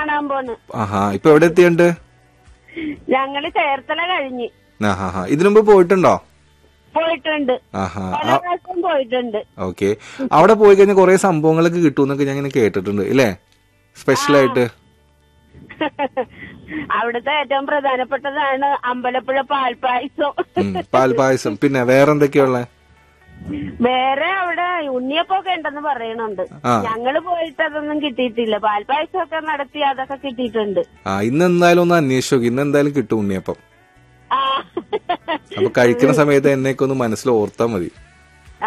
കാണാൻ പോണ് ആഹാ ഇപ്പൊ എവിടെ എത്തിയുണ്ട് ഞങ്ങള് ചേർത്തല കഴിഞ്ഞ് ആഹാ ഹാ ഇതിനു മുമ്പ് പോയിട്ടുണ്ടോ പോയിട്ടുണ്ട് ആഹാ പല ആ, പ്രാവശ്യം പോയിട്ടുണ്ട് ഓക്കെ അവിടെ പോയി കഴിഞ്ഞാൽ കുറെ സംഭവങ്ങളൊക്കെ കിട്ടുമെന്നൊക്കെ ഞാൻ ഇങ്ങനെ കേട്ടിട്ടുണ്ട് ഇല്ലേ സ്പെഷ്യൽ ആയിട്ട് അവിടുത്തെ ഏറ്റവും പ്രധാനപ്പെട്ടതാണ് അമ്പലപ്പുഴ പാൽപ്പായസം ഉം, പാൽപായസം പിന്നെ വേറെ എന്തൊക്കെയുള്ള വേറെ അവിടെ ഉണ്ണിയപ്പൊക്കെ ഉണ്ടെന്ന് പറയണുണ്ട് ആ. ഞങ്ങള് പോയിട്ട് അതൊന്നും കിട്ടിയിട്ടില്ല പാൽപ്പായസം ഒക്കെ നടത്തി അതൊക്കെ കിട്ടിയിട്ടുണ്ട് ആ ഇന്ന് എന്തായാലും ഒന്ന് അന്വേഷിച്ചു നോക്ക്. ഇന്ന് എന്തായാലും കിട്ടും ഉണ്ണിയപ്പം ആ അപ്പൊ കഴിക്കുന്ന സമയത്ത് എന്നെയൊക്കെ ഒന്ന് മനസ്സിൽ ഓർത്താ മതി ആ.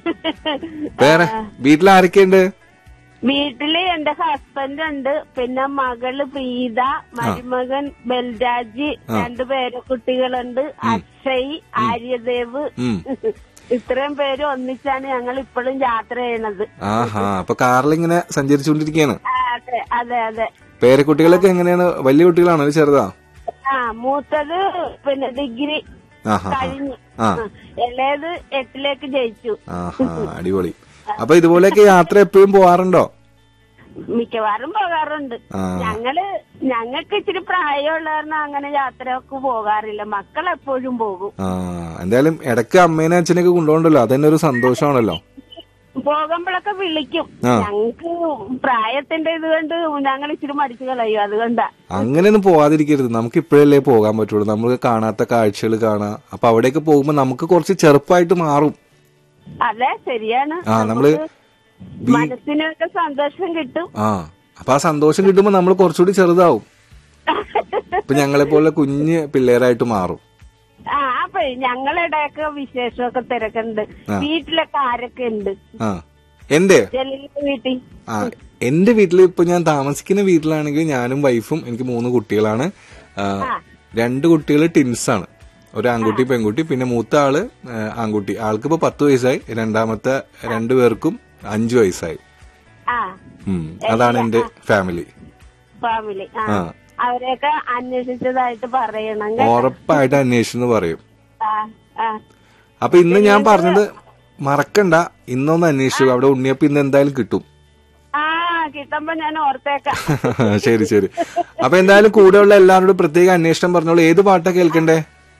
വേറെ വീട്ടിൽ ആരൊക്കെയുണ്ട് വീട്ടില് എന്റെ ഹസ്ബൻഡ് ഉണ്ട് പിന്നെ മകള് പ്രീത മരുമകൻ ബൽരാജ് രണ്ടു പേര് കുട്ടികളുണ്ട് അക്ഷയ് ആര്യദേവ് ഉം. ഇത്രയും പേര് ഒന്നിച്ചാണ് ഞങ്ങൾ ഇപ്പോഴും യാത്ര ചെയ്യണത് ആഹാ അപ്പൊ കാറിൽ ഇങ്ങനെ സഞ്ചരിച്ചുകൊണ്ടിരിക്കുകയാണ് ആ, അതെ അതെ അതെ പേരക്കുട്ടികളൊക്കെ എങ്ങനെയാണ് വലിയ കുട്ടികളാണോ അതോ ചെറുതാ ആ മൂത്തത് പിന്നെ ഡിഗ്രി ആഹാ ഹാ. കഴിഞ്ഞു ആ ആ, ഇളയത് എട്ടിലേക്ക് ജയിച്ചു ആഹാ അടിപൊളി അപ്പൊ ഇതുപോലെയൊക്കെ യാത്ര എപ്പോഴും പോവാറുണ്ടോ മിക്കവാറും പോകാറുണ്ട് ആ. ഞങ്ങള് ഞങ്ങൾക്ക് ഇച്ചിരി പ്രായമുള്ള കാരണം അങ്ങനെ യാത്രയൊക്കെ പോകാറില്ല മക്കൾ എപ്പോഴും പോകും ആ എന്തായാലും ഇടയ്ക്ക് അമ്മേനെ അച്ഛനെയൊക്കെ കൊണ്ടുപോകണ്ടല്ലോ അതന്നെ ഒരു സന്തോഷമാണല്ലോ പോകുമ്പോഴൊക്കെ വിളിക്കും ആ. ഞങ്ങക്ക് പ്രായത്തിന്റെ ഇത് കൊണ്ട് ഞങ്ങൾ ഇച്ചിരി മടിച്ചു കളയും അതുകൊണ്ടാ അങ്ങനെയൊന്നും പോവാതിരിക്കരുത് നമുക്ക് ഇപ്പോഴല്ലേ പോകാൻ പറ്റുള്ളൂ നമ്മൾ കാണാത്ത കാഴ്ചകൾ കാണാം അപ്പൊ അവിടേക്ക് പോകുമ്പോ നമുക്ക് കുറച്ച് ചെറുപ്പമായിട്ട് മാറും അതെ ശരിയാണ് ആ നമ്മള് നമുക്ക് മനസ്സിനൊക്കെ സന്തോഷം കിട്ടും ആ അപ്പൊ ആ സന്തോഷം കിട്ടുമ്പോ നമ്മൾ കുറച്ചുകൂടി ചെറുതാവും ഇപ്പൊ ഞങ്ങളെ പോലെ കുഞ്ഞ് പിള്ളേരായിട്ട് മാറും ആ അപ്പൊ ഞങ്ങളിടയൊക്കെ വിശേഷമൊക്കെ തിരക്കുണ്ട് ആ. വീട്ടിലൊക്കെ ആരൊക്കെ ഉണ്ട് ആ എന്റെ ജലീലിന്റെ വീട്ടിൽ ആ എന്റെ വീട്ടിൽ ഇപ്പൊ ഞാൻ താമസിക്കുന്ന വീട്ടിലാണെങ്കിൽ ഞാനും വൈഫും എനിക്ക് മൂന്ന് കുട്ടികളാണ് ആ, രണ്ട് കുട്ടികൾ ടിൻസ് ആണ് ഒരു ആൺകുട്ടി പെൺകുട്ടി പിന്നെ മൂത്ത ആള് ആ, ആൺകുട്ടി ആൾക്ക് ഇപ്പൊ പത്ത് വയസ്സായി രണ്ടാമത്തെ രണ്ടു പേർക്കും അഞ്ചു വയസ്സായി ആ ഉം അതാണ് എന്റെ ഫാമിലി ഫാമിലി ആ ആ. അവരെയൊക്കെ അന്വേഷിച്ചതായിട്ട് പറയണം കേട്ടോ. ഉറപ്പായിട്ട് അന്വേഷിച്ചെന്ന് പറയും ആ ആ അപ്പൊ ഇന്ന് ഞാൻ പറഞ്ഞത് മറക്കണ്ട ഇന്നൊന്ന് അന്വേഷിച്ചു അവിടെ ഉണ്ണിയപ്പം ഇന്ന് എന്തായാലും കിട്ടും ആ കിട്ടുമ്പോ ഞാൻ ഓർത്തേക്കാം ശരി ശരി അപ്പൊ എന്തായാലും കൂടെയുള്ള എല്ലാവരോടും പ്രത്യേക അന്വേഷണം പറഞ്ഞോളൂ ഏത് പാട്ടാ കേൾക്കണ്ടേ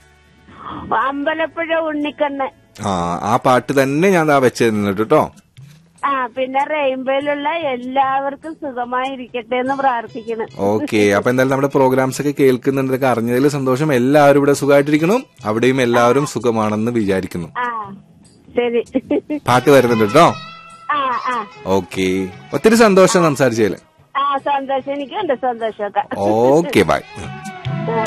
അമ്പലപ്പുഴ ഉണ്ണിക്കണ്ണ് ആ ആ പാട്ട് തന്നെ ഞാൻ ദാ വെച്ചിരുന്നിട്ട് കേട്ടോ ആ പിന്നെ റെയിൻബോയിലുള്ള എല്ലാവർക്കും സുഖമായിരിക്കട്ടെ എന്ന് പ്രാർത്ഥിക്കണം ഓക്കെ അപ്പൊ എന്തായാലും നമ്മുടെ പ്രോഗ്രാംസ് ഒക്കെ കേൾക്കുന്നുണ്ടൊക്കെ അറിഞ്ഞതിൽ സന്തോഷം എല്ലാവരും ഇവിടെ സുഖമായിട്ടിരിക്കണം അവിടെയും എല്ലാവരും സുഖമാണെന്ന് വിചാരിക്കുന്നു ആ ശരി പാട്ട് വരുന്നുണ്ട് കേട്ടോ ആ ആ ഓക്കെ ഒത്തിരി സന്തോഷം സംസാരിച്ചതില് ആ സന്തോഷം എനിക്കുണ്ട് സന്തോഷമൊക്കെ ഓക്കെ ബൈ